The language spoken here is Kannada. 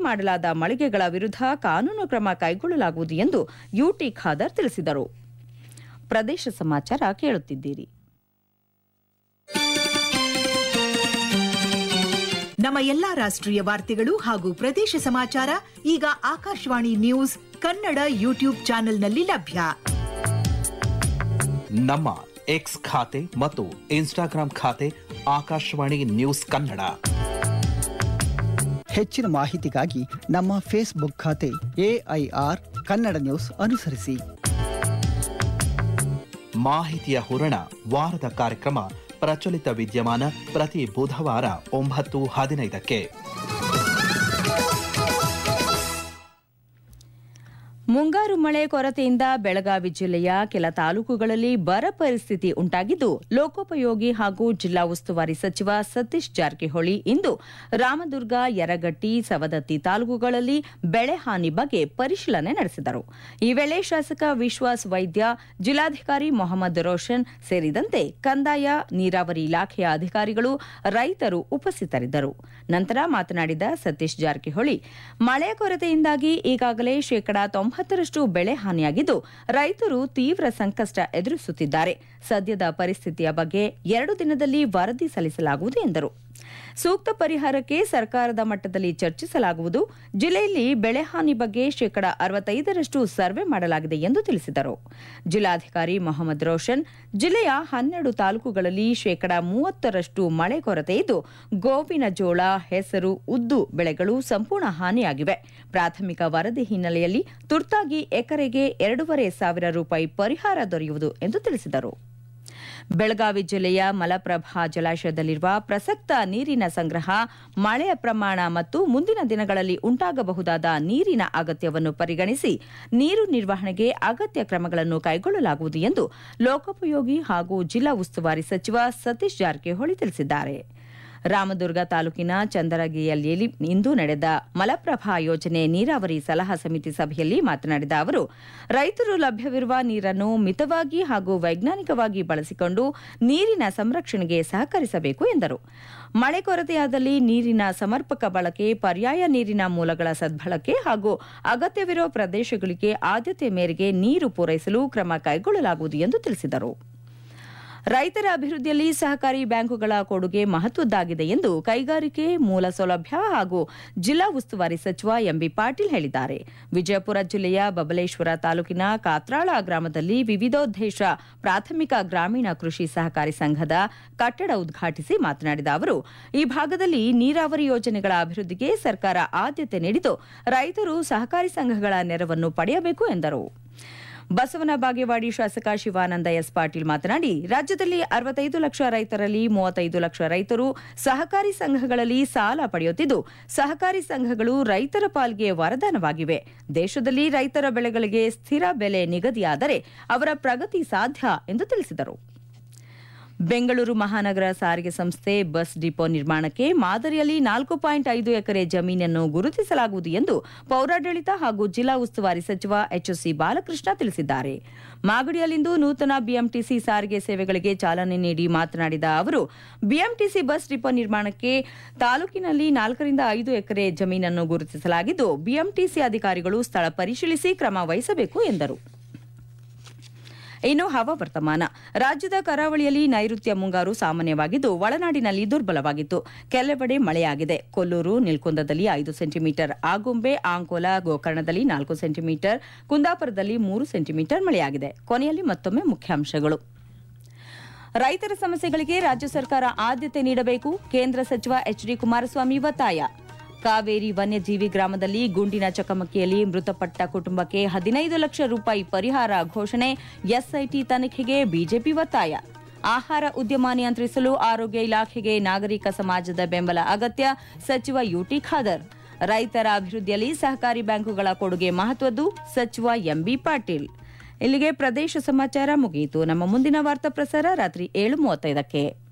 ಮಾಡಲಾದ ಮಳಿಗೆಗಳ ವಿರುದ್ಧ ಕಾನೂನು ಕ್ರಮ ಕೈಗೊಳ್ಳಲಾಗುವುದು ಎಂದು ಯುಟಿ ಖಾದರ್ ತಿಳಿಸಿದರು ಪ್ರದೇಶ ಸಮಾಚಾರ ಕೇಳುತ್ತಿದ್ದೀರಿ ನಮ್ಮ ಎಲ್ಲಾ ರಾಷ್ಟ್ರೀಯ ವಾರ್ತೆಗಳು ಹಾಗೂ ಪ್ರದೇಶ ಸಮಾಚಾರ ಈಗ ಆಕಾಶವಾಣಿ ನ್ಯೂಸ್ ಕನ್ನಡ ಯೂಟ್ಯೂಬ್ ಚಾನೆಲ್ನಲ್ಲಿ ಲಭ್ಯ ನಮ್ಮ ಎಕ್ಸ್ ಖಾತೆ ಮತ್ತು ಇನ್ಸ್ಟಾಗ್ರಾಂ ಖಾತೆ ಆಕಾಶವಾಣಿ ನ್ಯೂಸ್ ಕನ್ನಡ ಹೆಚ್ಚಿನ ಮಾಹಿತಿಗಾಗಿ ನಮ್ಮ ಫೇಸ್ಬುಕ್ ಖಾತೆ ಎಐಆರ್ ಕನ್ನಡ ನ್ಯೂಸ್ ಅನುಸರಿಸಿ ಮಾಹಿತಿಯ ಹೂರಣ ವಾರದ ಕಾರ್ಯಕ್ರಮ ಪ್ರಚಲಿತ ವಿದ್ಯಮಾನ ಪ್ರತಿ ಬುಧವಾರ ಒಂಬತ್ತು ಹದಿನೈದಕ್ಕೆ ಮುಂಗಾರು ಮಳೆ ಕೊರತೆಯಿಂದ ಬೆಳಗಾವಿ ಜಿಲ್ಲೆಯ ಕೆಲ ತಾಲೂಕುಗಳಲ್ಲಿ ಬರ ಪರಿಸ್ಥಿತಿ ಉಂಟಾಗಿದ್ದು ಲೋಕೋಪಯೋಗಿ ಹಾಗೂ ಜಿಲ್ಲಾ ಉಸ್ತುವಾರಿ ಸಚಿವ ಸತೀಶ್ ಜಾರಕಿಹೊಳಿ ಇಂದು ರಾಮದುರ್ಗ ಯರಗಟ್ಟಿ ಸವದತ್ತಿ ತಾಲೂಕುಗಳಲ್ಲಿ ಬೆಳೆ ಹಾನಿ ಬಗ್ಗೆ ಪರಿಶೀಲನೆ ನಡೆಸಿದರು ಈ ವೇಳೆ ಶಾಸಕ ವಿಶ್ವಾಸ್ ವೈದ್ಯ ಜಿಲ್ಲಾಧಿಕಾರಿ ಮೊಹಮ್ಮದ್ ರೋಷನ್ ಸೇರಿದಂತೆ ಕಂದಾಯ ನೀರಾವರಿ ಇಲಾಖೆಯ ಅಧಿಕಾರಿಗಳು ರೈತರು ಉಪಸ್ಥಿತರಿದ್ದರು ನಂತರ ಮಾತನಾಡಿದ ಸತೀಶ್ ಜಾರಕಿಹೊಳಿ ಮಳೆ ಕೊರತೆಯಿಂದಾಗಿ ಈಗಾಗಲೇ ಶೇಕಡಾ ತೊಂಬತ್ತರಷ್ಟು ಬೆಳೆ ಹಾನಿಯಾಗಿದ್ದು ರೈತರು ತೀವ್ರ ಸಂಕಷ್ಟ ಎದುರಿಸುತ್ತಿದ್ದಾರೆ ಸದ್ಯದ ಪರಿಸ್ಥಿತಿಯ ಬಗ್ಗೆ ಎರಡು ದಿನದಲ್ಲಿ ವರದಿ ಸಲ್ಲಿಸಲಾಗುವುದು ಎಂದರು ಸೂಕ್ತ ಪರಿಹಾರಕ್ಕೆ ಸರ್ಕಾರದ ಮಟ್ಟದಲ್ಲಿ ಚರ್ಚಿಸಲಾಗುವುದು ಜಿಲ್ಲೆಯಲ್ಲಿ ಬೆಳೆ ಹಾನಿ ಬಗ್ಗೆ ಶೇಕಡಾ ಅರವತ್ತೈದರಷ್ಟು ಸರ್ವೆ ಮಾಡಲಾಗಿದೆ ಎಂದು ತಿಳಿಸಿದರು ಜಿಲ್ಲಾಧಿಕಾರಿ ಮೊಹಮ್ಮದ್ ರೋಷನ್ ಜಿಲ್ಲೆಯ ಹನ್ನೆರಡು ತಾಲೂಕುಗಳಲ್ಲಿ ಶೇಕಡಾ ಮೂವತ್ತರಷ್ಟು ಮಳೆ ಕೊರತೆ ಇದ್ದು ಗೋವಿನ ಜೋಳ ಹೆಸರು ಉದ್ದು ಬೆಳೆಗಳು ಸಂಪೂರ್ಣ ಹಾನಿಯಾಗಿವೆ ಪ್ರಾಥಮಿಕ ವರದಿ ಹಿನ್ನೆಲೆಯಲ್ಲಿ ತುರ್ತಾಗಿ ಎಕರೆಗೆ ಎರಡೂವರೆ ಸಾವಿರ ರೂಪಾಯಿ ಪರಿಹಾರ ದೊರೆಯುವುದು ಎಂದು ತಿಳಿಸಿದರು ಬೆಳಗಾವಿ ಜಿಲ್ಲೆಯ ಮಲಪ್ರಭಾ ಜಲಾಶಯದಲ್ಲಿರುವ ಪ್ರಸಕ್ತ ನೀರಿನ ಸಂಗ್ರಹ ಮಳೆಯ ಪ್ರಮಾಣ ಮತ್ತು ಮುಂದಿನ ದಿನಗಳಲ್ಲಿ ಉಂಟಾಗಬಹುದಾದ ನೀರಿನ ಅಗತ್ಯವನ್ನು ಪರಿಗಣಿಸಿ ನೀರು ನಿರ್ವಹಣೆಗೆ ಅಗತ್ಯ ಕ್ರಮಗಳನ್ನು ಕೈಗೊಳ್ಳಲಾಗುವುದು ಎಂದು ಲೋಕೋಪಯೋಗಿ ಹಾಗೂ ಜಿಲ್ಲಾ ಉಸ್ತುವಾರಿ ಸಚಿವ ಸತೀಶ್ ಜಾರಕಿಹೊಳಿ ತಿಳಿಸಿದ್ದಾರೆ ರಾಮದುರ್ಗ ತಾಲೂಕಿನ ಚಂದರಗಿಯಲ್ಲಿ ಇಂದು ನಡೆದ ಮಲಪ್ರಭಾ ಯೋಜನೆ ನೀರಾವರಿ ಸಲಹಾ ಸಮಿತಿ ಸಭೆಯಲ್ಲಿ ಮಾತನಾಡಿದ ಅವರು ರೈತರು ಲಭ್ಯವಿರುವ ನೀರನ್ನು ಮಿತವಾಗಿ ಹಾಗೂ ವೈಜ್ಞಾನಿಕವಾಗಿ ಬಳಸಿಕೊಂಡು ನೀರಿನ ಸಂರಕ್ಷಣೆಗೆ ಸಹಕರಿಸಬೇಕು ಎಂದರು ಮಳೆ ಕೊರತೆಯಾದಲ್ಲಿ ನೀರಿನ ಸಮರ್ಪಕ ಬಳಕೆ ಪರ್ಯಾಯ ನೀರಿನ ಮೂಲಗಳ ಸದ್ಬಳಕೆ ಹಾಗೂ ಅಗತ್ಯವಿರುವ ಪ್ರದೇಶಗಳಿಗೆ ಆದ್ಯತೆ ಮೇರೆಗೆ ನೀರು ಪೂರೈಸಲು ಕ್ರಮ ಕೈಗೊಳ್ಳಲಾಗುವುದು ಎಂದು ತಿಳಿಸಿದರು ರೈತರ ಅಭಿವೃದ್ಧಿಯಲ್ಲಿ ಸಹಕಾರಿ ಬ್ಯಾಂಕುಗಳ ಕೊಡುಗೆ ಮಹತ್ವದ್ದಾಗಿದೆ ಎಂದು ಕೈಗಾರಿಕೆ ಮೂಲ ಸೌಲಭ್ಯ ಹಾಗೂ ಜಿಲ್ಲಾ ಉಸ್ತುವಾರಿ ಸಚಿವ ಎಂಬಿ ಪಾಟೀಲ್ ಹೇಳಿದ್ದಾರೆ ವಿಜಯಪುರ ಜಿಲ್ಲೆಯ ಬಬಲೇಶ್ವರ ತಾಲೂಕಿನ ಕಾತ್ರಾಳ ಗ್ರಾಮದಲ್ಲಿ ವಿವಿಧೋದ್ದೇಶ ಪ್ರಾಥಮಿಕ ಗ್ರಾಮೀಣ ಕೃಷಿ ಸಹಕಾರಿ ಸಂಘದ ಕಟ್ಟಡ ಉದ್ಘಾಟಿಸಿ ಮಾತನಾಡಿದ ಅವರು ಈ ಭಾಗದಲ್ಲಿ ನೀರಾವರಿ ಯೋಜನೆಗಳ ಅಭಿವೃದ್ಧಿಗೆ ಸರ್ಕಾರ ಆದ್ಯತೆ ನೀಡಿದ್ದು ರೈತರು ಸಹಕಾರಿ ಸಂಘಗಳ ನೆರವನ್ನು ಪಡೆಯಬೇಕು ಎಂದರು ಬಸವನ ಬಾಗೇವಾಡಿ ಶಾಸಕ ಶಿವಾನಂದ ಎಸ್ ಪಾಟೀಲ್ ಮಾತನಾಡಿ ರಾಜ್ಯದಲ್ಲಿ ಅರವತ್ತೈದು ಲಕ್ಷ ರೈತರಲ್ಲಿ ಮೂವತ್ತೈದು ಲಕ್ಷ ರೈತರು ಸಹಕಾರಿ ಸಂಘಗಳಲ್ಲಿ ಸಾಲ ಪಡೆಯುತ್ತಿದ್ದು ಸಹಕಾರಿ ಸಂಘಗಳು ರೈತರ ಪಾಲ್ಗೆ ವರದಾನವಾಗಿವೆ ದೇಶದಲ್ಲಿ ರೈತರ ಬೆಳೆಗಳಿಗೆ ಸ್ಥಿರ ಬೆಲೆ ನಿಗದಿಯಾದರೆ ಅವರ ಪ್ರಗತಿ ಸಾಧ್ಯ ಎಂದು ತಿಳಿಸಿದರು ಬೆಂಗಳೂರು ಮಹಾನಗರ ಸಾರಿಗೆ ಸಂಸ್ಥೆ ಬಸ್ ಡಿಪೋ ನಿರ್ಮಾಣಕ್ಕೆ ಮಾದರಿಯಲ್ಲಿ ನಾಲ್ಕು ಪಾಯಿಂಟ್ ಐದು ಎಕರೆ ಜಮೀನನ್ನು ಗುರುತಿಸಲಾಗುವುದು ಎಂದು ಪೌರಾಡಳಿತ ಹಾಗೂ ಜಿಲ್ಲಾ ಉಸ್ತುವಾರಿ ಸಚಿವ ಎಚ್ಎಸ್ಸಿ ಬಾಲಕೃಷ್ಣ ತಿಳಿಸಿದ್ದಾರೆ ಮಾಗಡಿಯಲ್ಲಿಂದು ನೂತನ ಬಿಎಂಟಿಸಿ ಸಾರಿಗೆ ಸೇವೆಗಳಿಗೆ ಚಾಲನೆ ನೀಡಿ ಮಾತನಾಡಿದ ಅವರು ಬಿಎಂಟಿಸಿ ಬಸ್ ಡಿಪೋ ನಿರ್ಮಾಣಕ್ಕೆ ತಾಲೂಕಿನಲ್ಲಿ ನಾಲ್ಕರಿಂದ ಐದು ಎಕರೆ ಜಮೀನನ್ನು ಗುರುತಿಸಲಾಗಿದ್ದು ಬಿಎಂಟಿಸಿ ಅಧಿಕಾರಿಗಳು ಸ್ಥಳ ಪರಿಶೀಲಿಸಿ ಕ್ರಮ ವಹಿಸಬೇಕು ಎಂದರು ಇನ್ನು ಹವಾವರ್ತಮಾನ ರಾಜ್ಯದ ಕರಾವಳಿಯಲ್ಲಿ ನೈಋತ್ಯ ಮುಂಗಾರು ಸಾಮಾನ್ಯವಾಗಿದ್ದು ಒಳನಾಡಿನಲ್ಲಿ ದುರ್ಬಲವಾಗಿತ್ತು ಕೆಲವೆಡೆ ಮಳೆಯಾಗಿದೆ ಕೊಲ್ಲೂರು ನಿಲ್ಕುಂದದಲ್ಲಿ ಐದು ಸೆಂಟಿಮೀಟರ್ ಆಗುಂಬೆ ಆಂಕೋಲ ಗೋಕರ್ಣದಲ್ಲಿ ನಾಲ್ಕು ಸೆಂಟಿಮೀಟರ್ ಕುಂದಾಪುರದಲ್ಲಿ ಮೂರು ಸೆಂಟಿಮೀಟರ್ ಮಳೆಯಾಗಿದೆ ಕೊನೆಯಲ್ಲಿ ಮತ್ತೊಮ್ಮೆ ಮುಖ್ಯಾಂಶಗಳು ರೈತರ ಸಮಸ್ಯೆಗಳಿಗೆ ರಾಜ್ಯ ಸರ್ಕಾರ ಆದ್ಯತೆ ನೀಡಬೇಕು ಕೇಂದ್ರ ಸಚಿವ ಎಚ್ ಡಿ ಕುಮಾರಸ್ವಾಮಿ ಒತ್ತಾಯ ಕಾವೇರಿ ವನ್ಯಜೀವಿ ಗ್ರಾಮದಲ್ಲಿ ಗುಂಡಿನ ಚಕಮಕಿಯಲ್ಲಿ ಮೃತಪಟ್ಟ ಕುಟುಂಬಕ್ಕೆ ಹದಿನೈದು ಲಕ್ಷ ರೂಪಾಯಿ ಪರಿಹಾರ ಘೋಷಣೆ ಎಸ್ಐಟಿ ತನಿಖೆಗೆ ಬಿಜೆಪಿ ಒತ್ತಾಯ ಆಹಾರ ಉದ್ಯಮ ನಿಯಂತ್ರಿಸಲು ಆರೋಗ್ಯ ಇಲಾಖೆಗೆ ನಾಗರಿಕ ಸಮಾಜದ ಬೆಂಬಲ ಅಗತ್ಯ ಸಚಿವ ಯುಟಿ ಖಾದರ್ ರೈತರ ಅಭಿವೃದ್ಧಿಯಲ್ಲಿ ಸಹಕಾರಿ ಬ್ಯಾಂಕುಗಳ ಕೊಡುಗೆ ಮಹತ್ವದ್ದು ಸಚಿವ ಎಂಬಿ ಪಾಟೀಲ್ ಇಲ್ಲಿಗೆ ಪ್ರದೇಶ ಸಮಾಚಾರ ಮುಗಿಯಿತು ನಮ್ಮ ಮುಂದಿನ ವಾರ್ತಾ ಪ್ರಸಾರ ರಾತ್ರಿ ಏಳು ಮೂವತ್ತೈದಕ್ಕೆ